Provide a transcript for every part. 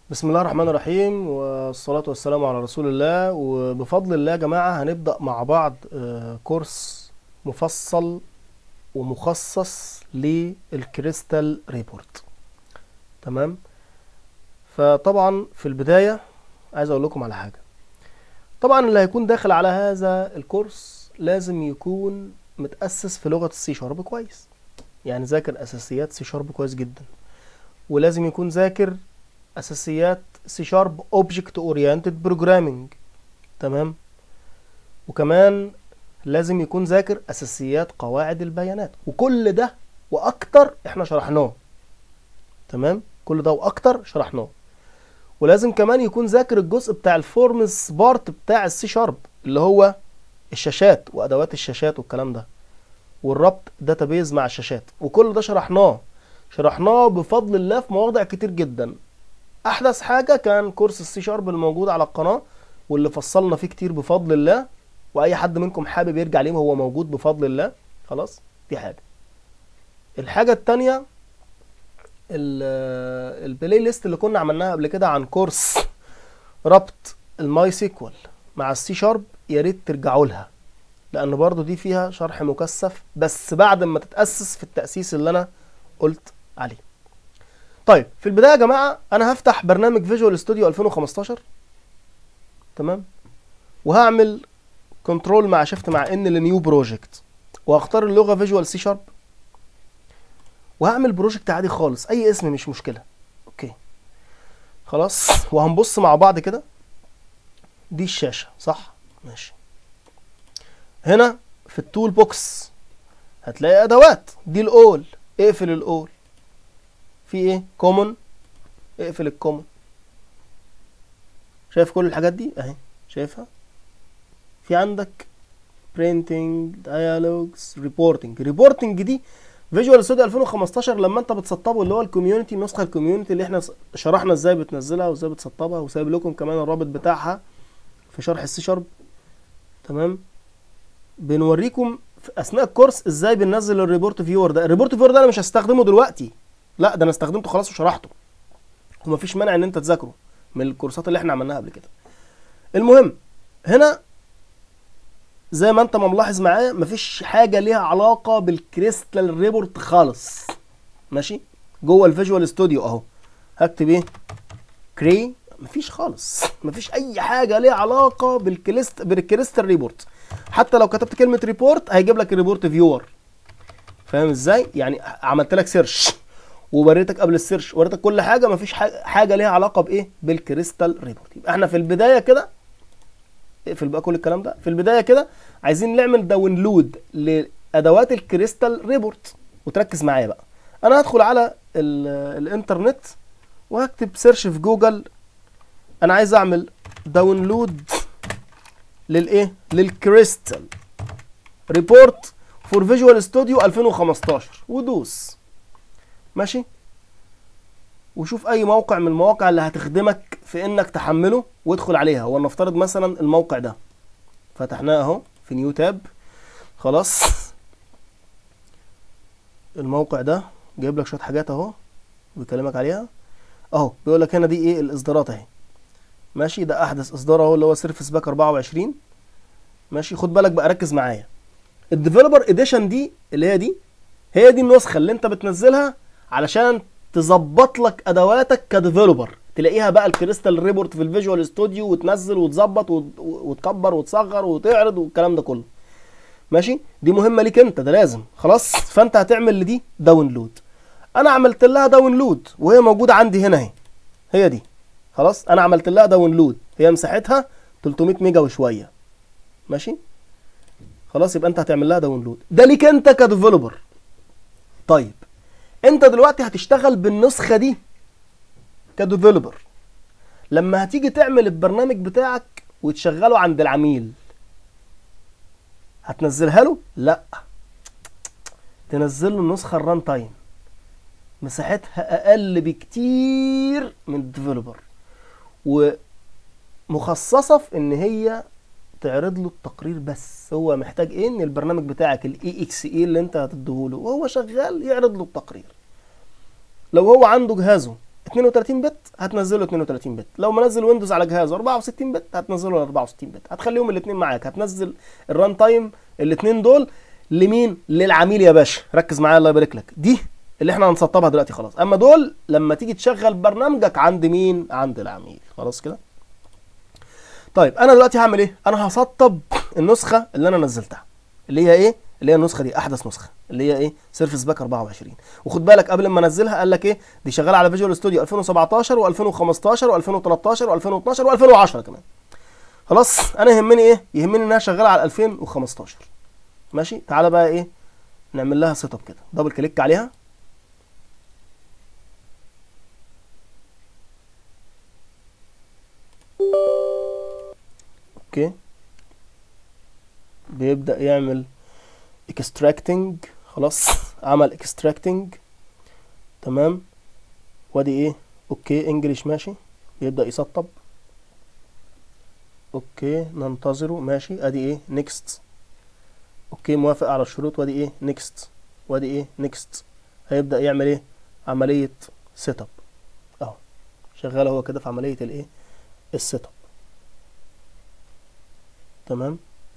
بسم الله الرحمن الرحيم والصلاة والسلام على رسول الله وبفضل الله يا جماعة هنبدأ مع بعض آه، كورس مفصل ومخصص للكريستال ريبورت تمام فطبعا في البداية عايز اقول لكم على حاجة طبعا اللي هيكون داخل على هذا الكورس لازم يكون متأسس في لغة السي شارب كويس يعني ذاكر اساسيات سي شارب كويس جدا ولازم يكون ذاكر اساسيات سي شارب اوبجكت اورينتد بروجرامنج تمام وكمان لازم يكون ذاكر اساسيات قواعد البيانات وكل ده واكتر احنا شرحناه تمام كل ده واكتر شرحناه ولازم كمان يكون ذاكر الجزء بتاع الفورمز بارت بتاع السي شارب اللي هو الشاشات وادوات الشاشات والكلام ده والربط داتابيز مع الشاشات وكل ده شرحناه شرحناه بفضل الله في مواضع كتير جدا احدث حاجه كان كورس السي شارب الموجود على القناه واللي فصلنا فيه كتير بفضل الله واي حد منكم حابب يرجع ليه هو موجود بفضل الله خلاص دي حاجه الحاجه التانية ال- البلاي ليست اللي كنا عملناها قبل كده عن كورس ربط الماي سيكوال مع السي شارب يا ريت ترجعوا لها لان برضو دي فيها شرح مكثف بس بعد ما تتاسس في التاسيس اللي انا قلت عليه طيب في البدايه يا جماعه انا هفتح برنامج فيجوال ستوديو 2015 تمام وهعمل كنترول مع شيفت مع ان لنيو بروجكت وهختار اللغه فيجوال سي شارب وهعمل بروجكت عادي خالص اي اسم مش مشكله اوكي خلاص وهنبص مع بعض كده دي الشاشه صح ماشي هنا في التول بوكس هتلاقي ادوات دي الاول اقفل الاول في ايه كومن اقفل الكومن شايف كل الحاجات دي اهي شايفها في عندك printing dialogues reporting reporting دي فيجوال ستوديو 2015 لما انت بتسطبه اللي هو الكوميونتي النسخه الكوميونتي اللي احنا شرحنا ازاي بتنزلها وازاي بتسطبها وسايب لكم كمان الرابط بتاعها في شرح السي شارب تمام بنوريكم في اثناء الكورس ازاي بننزل الريبورت فيور ده الريبورت فيور ده انا مش هستخدمه دلوقتي لا ده انا استخدمته خلاص وشرحته ومفيش مانع ان انت تذاكره من الكورسات اللي احنا عملناها قبل كده المهم هنا زي ما انت ما ملاحظ معايا مفيش حاجه ليها علاقه بالكريستال ريبورت خالص ماشي جوه الفيجوال ستوديو اهو هكتب ايه كري مفيش خالص مفيش اي حاجه ليها علاقه بالكريست بالكريستال ريبورت حتى لو كتبت كلمه ريبورت هيجيب لك الريبورت فيور فاهم ازاي يعني عملت لك سيرش ووريتك قبل السيرش وريتك كل حاجه مفيش حاجه حاجه ليها علاقه بايه بالكريستال ريبورت يبقى احنا في البدايه كده اقفل بقى كل الكلام ده في البدايه كده عايزين نعمل داونلود لادوات الكريستال ريبورت وتركز معايا بقى انا هدخل على ال- الانترنت وهكتب سيرش في جوجل انا عايز اعمل داونلود للايه للكريستال ريبورت فور فيجوال ستوديو 2015 ودوس ماشي وشوف اي موقع من المواقع اللي هتخدمك في انك تحمله وادخل عليها ولنفترض مثلا الموقع ده فتحناه اهو في نيو تاب خلاص الموقع ده جايب لك شويه حاجات اهو بيكلمك عليها اهو بيقول لك هنا دي ايه الاصدارات اهي ماشي ده احدث اصدار اهو اللي هو سيرفس باك 24 ماشي خد بالك بقى ركز معايا الديفلوبر اديشن دي اللي هي دي هي دي النسخه اللي انت بتنزلها علشان تظبط لك ادواتك كديفلوبر تلاقيها بقى الكريستال ريبورت في الفيجوال ستوديو وتنزل وتظبط وت- وتكبر وتصغر وتعرض والكلام ده كله ماشي دي مهمه ليك انت ده لازم خلاص فانت هتعمل لدي داونلود انا عملت لها داونلود وهي موجوده عندي هنا اهي هي دي خلاص انا عملت لها داونلود هي مساحتها 300 ميجا وشويه ماشي خلاص يبقى انت هتعمل لها داونلود ده ليك انت كديفلوبر طيب انت دلوقتي هتشتغل بالنسخه دي كديفلوبر لما هتيجي تعمل البرنامج بتاعك وتشغله عند العميل هتنزلها له لا تنزل له النسخه الران تايم مساحتها اقل بكتير من الديفلوبر ومخصصه في ان هي تعرض له التقرير بس هو محتاج ايه ان البرنامج بتاعك الاي اكس اي اللي انت هتديهوله وهو شغال يعرض له التقرير لو هو عنده جهازه 32 بت هتنزله 32 بت لو منزل ويندوز على جهاز 64 بت هتنزله 64 بت هتخليهم الاثنين معاك هتنزل الران تايم الاثنين دول لمين للعميل يا باشا ركز معايا الله يبارك لك دي اللي احنا هنسطبها دلوقتي خلاص اما دول لما تيجي تشغل برنامجك عند مين عند العميل خلاص كده طيب انا دلوقتي هعمل ايه انا هسطب النسخه اللي انا نزلتها اللي هي ايه اللي هي النسخه دي احدث نسخه اللي هي ايه سيرفيس باك 24 وخد بالك قبل ما انزلها قال لك ايه دي شغاله على فيجوال ستوديو 2017 و2015 و2013 و2012 و2010 كمان خلاص انا يهمني ايه يهمني انها شغاله على 2015 ماشي تعالى بقى ايه نعمل لها سيت اب كده دبل كليك عليها اوكي بيبدأ يعمل extracting خلاص عمل extracting تمام وادي ايه اوكي انجليش ماشي بيبدأ يسطب اوكي ننتظره ماشي ادي ايه next اوكي موافق على الشروط وادي ايه next وادي ايه next هيبدأ يعمل ايه عملية سيت اب اهو شغال هو كده في عملية الايه السيت اب تمام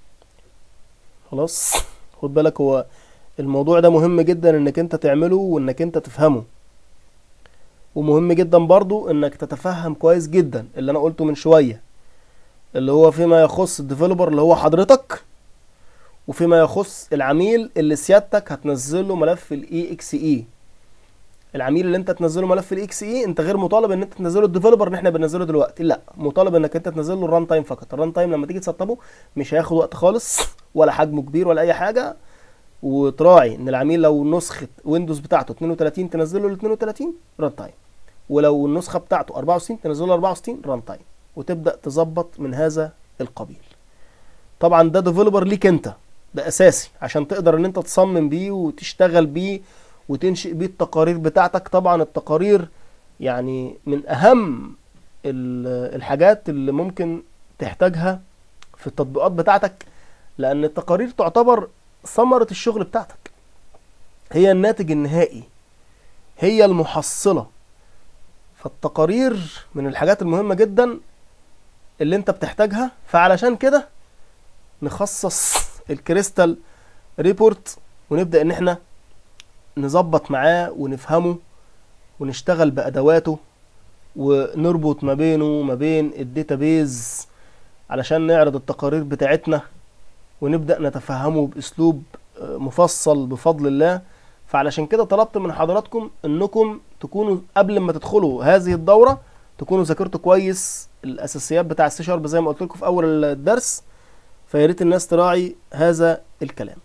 خلاص خد بالك هو الموضوع ده مهم جدا انك انت تعمله وانك انت تفهمه ومهم جدا برضو انك تتفهم كويس جدا اللي انا قلته من شوية اللي هو فيما يخص الديفلوبر اللي هو حضرتك وفيما يخص العميل اللي سيادتك هتنزل له ملف الاي اكس اي العميل اللي انت تنزله ملف الاكس اي انت غير مطالب ان انت تنزله الديفلوبر اللي احنا بننزله دلوقتي لا مطالب انك انت تنزل له الران تايم فقط الران تايم لما تيجي تسطبه مش هياخد وقت خالص ولا حجمه كبير ولا اي حاجه وتراعي ان العميل لو نسخه ويندوز بتاعته 32 تنزله ل 32 ران تايم ولو النسخه بتاعته 64 تنزله ل 64 ران تايم وتبدا تظبط من هذا القبيل طبعا ده ديفلوبر ليك انت ده اساسي عشان تقدر ان انت تصمم بيه وتشتغل بيه وتنشئ بيه التقارير بتاعتك طبعا التقارير يعني من اهم الحاجات اللي ممكن تحتاجها في التطبيقات بتاعتك لان التقارير تعتبر ثمرة الشغل بتاعتك هي الناتج النهائي هي المحصلة فالتقارير من الحاجات المهمة جدا اللي انت بتحتاجها فعلشان كده نخصص الكريستال ريبورت ونبدأ ان احنا نظبط معاه ونفهمه ونشتغل بأدواته ونربط ما بينه وما بين الداتابيز علشان نعرض التقارير بتاعتنا ونبدأ نتفهمه بأسلوب مفصل بفضل الله فعلشان كده طلبت من حضراتكم انكم تكونوا قبل ما تدخلوا هذه الدورة تكونوا ذاكرتوا كويس الاساسيات بتاع السي شارب زي ما قلت لكم في اول الدرس فيا ريت الناس تراعي هذا الكلام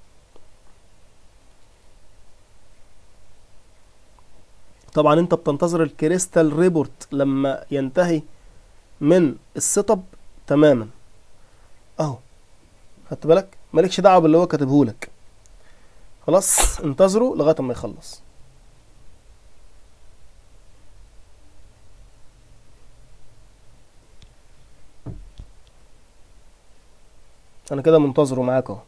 طبعا انت بتنتظر الكريستال ريبورت لما ينتهي من السيت اب تماما اهو خدت بالك مالكش دعوه باللي هو كاتبهولك خلاص انتظروا لغايه ما يخلص انا كده منتظره معاك اهو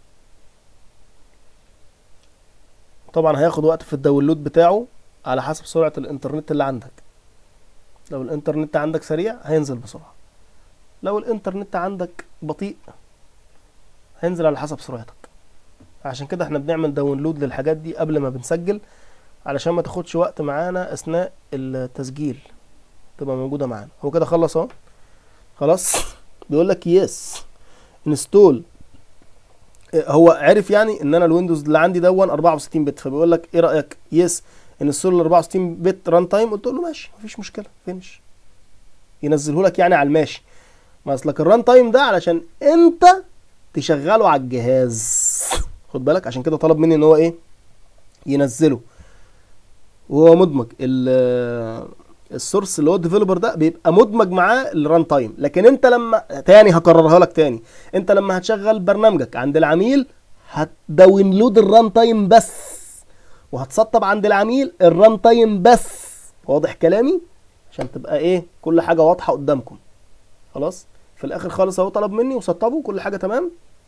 طبعا هياخد وقت في الداونلود بتاعه على حسب سرعة الانترنت اللي عندك لو الانترنت عندك سريع هينزل بسرعة لو الانترنت عندك بطيء هينزل على حسب سرعتك عشان كده احنا بنعمل داونلود للحاجات دي قبل ما بنسجل علشان ما تاخدش وقت معانا اثناء التسجيل تبقى موجودة معانا هو كده خلص اهو خلاص بيقول لك يس انستول هو عرف يعني ان انا الويندوز اللي عندي دون 64 بت فبيقول لك ايه رايك يس انستول ال 64 بت ران تايم قلت له ماشي مفيش مشكله فينش ينزله لك يعني على الماشي ما اصلك الران تايم ده علشان انت تشغله على الجهاز خد بالك عشان كده طلب مني ان هو ايه ينزله وهو مدمج السورس اللي هو الديفلوبر ده بيبقى مدمج معاه الران تايم لكن انت لما تاني هكررها لك تاني انت لما هتشغل برنامجك عند العميل هتداونلود الران تايم بس وهتسطب عند العميل الران تايم بس واضح كلامي عشان تبقى ايه كل حاجه واضحه قدامكم خلاص في الاخر خالص اهو طلب مني وسطبه كل حاجه تمام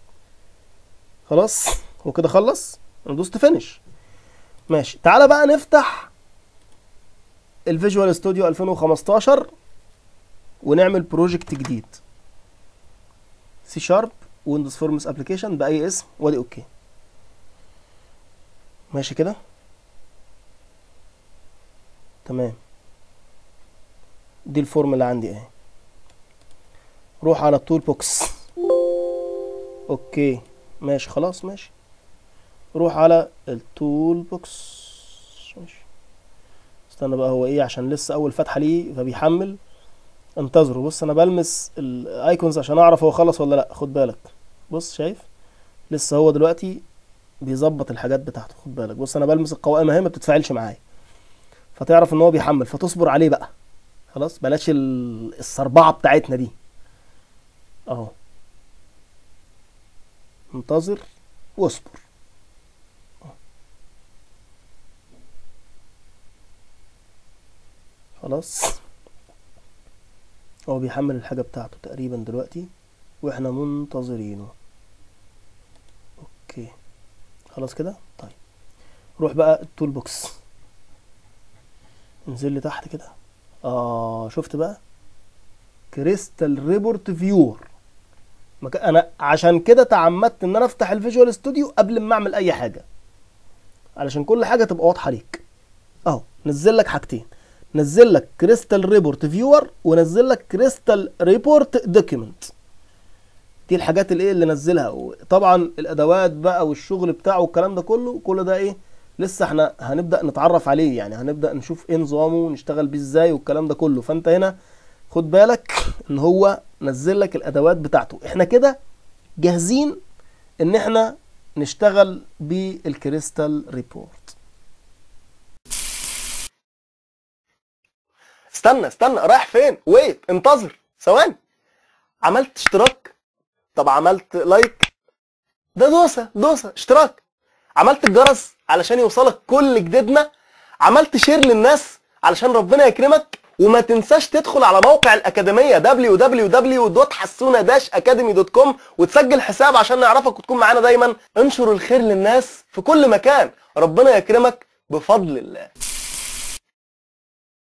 خلاص هو كده خلص انا دوست فينش ماشي تعالى بقى نفتح الفيجوال ستوديو 2015 ونعمل بروجكت جديد سي شارب ويندوز فورمز ابلكيشن باي اسم وادي اوكي ماشي كده تمام دي الفورم اللي عندي اهي روح على التول بوكس اوكي ماشي خلاص ماشي روح على التول بوكس ماشي استنى بقى هو ايه عشان لسه اول فتحه ليه فبيحمل انتظروا بص انا بلمس الايكونز عشان اعرف هو خلص ولا لا خد بالك بص شايف لسه هو دلوقتي بيظبط الحاجات بتاعته خد بالك بص انا بلمس القوائم اهي ما بتتفاعلش معايا فتعرف ان هو بيحمل فتصبر عليه بقى خلاص بلاش ال- الصربعه بتاعتنا دي اهو انتظر واصبر خلاص هو بيحمل الحاجة بتاعته تقريبا دلوقتي واحنا منتظرينه اوكي خلاص كده طيب روح بقى التول بوكس انزل لي تحت كده اه شفت بقى كريستال ريبورت فيور مك- انا عشان كده تعمدت ان انا افتح الفيجوال ستوديو قبل ما اعمل اي حاجه علشان كل حاجه تبقى واضحه ليك اهو نزل لك حاجتين نزل لك كريستال ريبورت فيور ونزل لك كريستال ريبورت دوكيمنت دي الحاجات اللي ايه اللي نزلها طبعا الادوات بقى والشغل بتاعه والكلام ده كله كل ده ايه لسه احنا هنبدا نتعرف عليه يعني هنبدا نشوف ايه نظامه ونشتغل بيه ازاي والكلام ده كله فانت هنا خد بالك ان هو نزل لك الادوات بتاعته احنا كده جاهزين ان احنا نشتغل بالكريستال ريبورت استنى استنى رايح فين ويت انتظر ثواني عملت اشتراك طب عملت لايك ده دوسه دوسه اشتراك عملت الجرس علشان يوصلك كل جديدنا عملت شير للناس علشان ربنا يكرمك وما تنساش تدخل على موقع الأكاديمية www.حسونة-academy.com وتسجل حساب عشان نعرفك وتكون معانا دايما انشر الخير للناس في كل مكان ربنا يكرمك بفضل الله